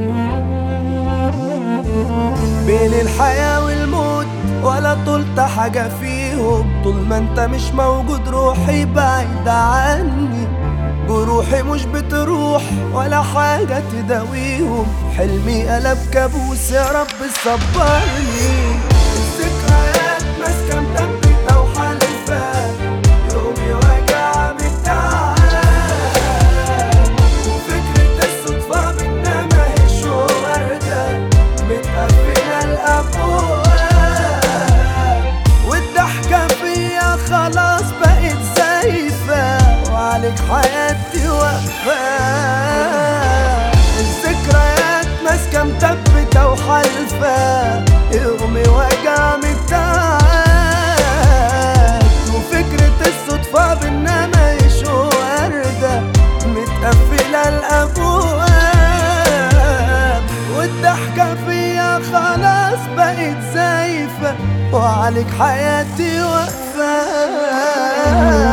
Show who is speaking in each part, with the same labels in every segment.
Speaker 1: بين الحياة والموت ولا طلت حاجة فيهم طول ما انت مش موجود روحي بعيدة عني جروحي مش بتروح ولا حاجة تداويهم حلمي قلب كابوس يا رب صبرني الذكريات ماسكة مثبتة وحالفة يومي وجع بالتعب وفكرة الصدفة بينا ماهيش وردة متقفلة الأبواب والضحكة فيا خلاص بقت زايفة وعليك حياتي واقفة الذكريات ماسكة مثبتة وحالفة يومي وجع متعب وفكرة الصدفة بينا ماهيش وردة متقفلة الأبواب والضحكة فيا خلاص بقت زايفة وعليك حياتي واقفة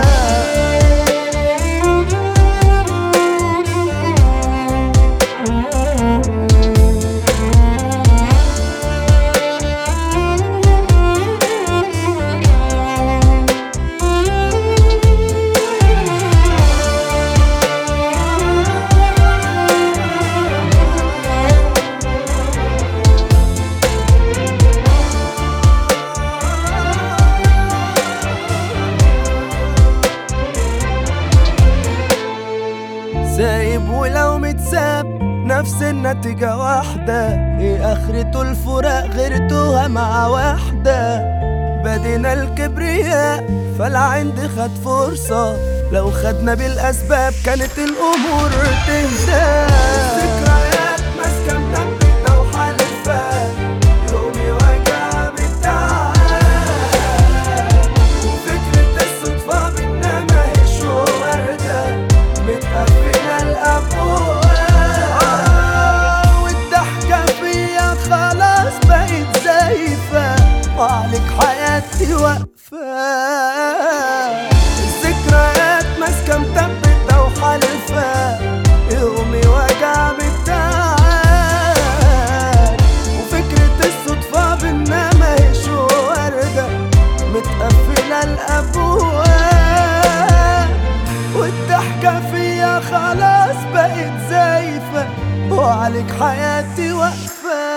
Speaker 1: سايب ولو متساب نفس النتيجة واحدة ايه اخرته الفراق غيرتوها مع واحدة بدينا الكبرياء فلا عندي خد فرصة لو خدنا بالأسباب كانت الأمور تهدى ذكريات ماسكة مثبتة وحالفة يومي وجع بالتعب وفكرة الصدفة بينا ماهيش وردة متقفلة الأبواب والضحكة فيا خلاص بقت زايفة وعليك حياتي واقفة الذكريات ماسكة مثبتة وحالفة يومي وجع بالتعب وفكرة الصدفة بينا ماهيش وردة متقفلة الأبواب والضحكة فيا خلاص بقت زايفة وعليك حياتي واقفة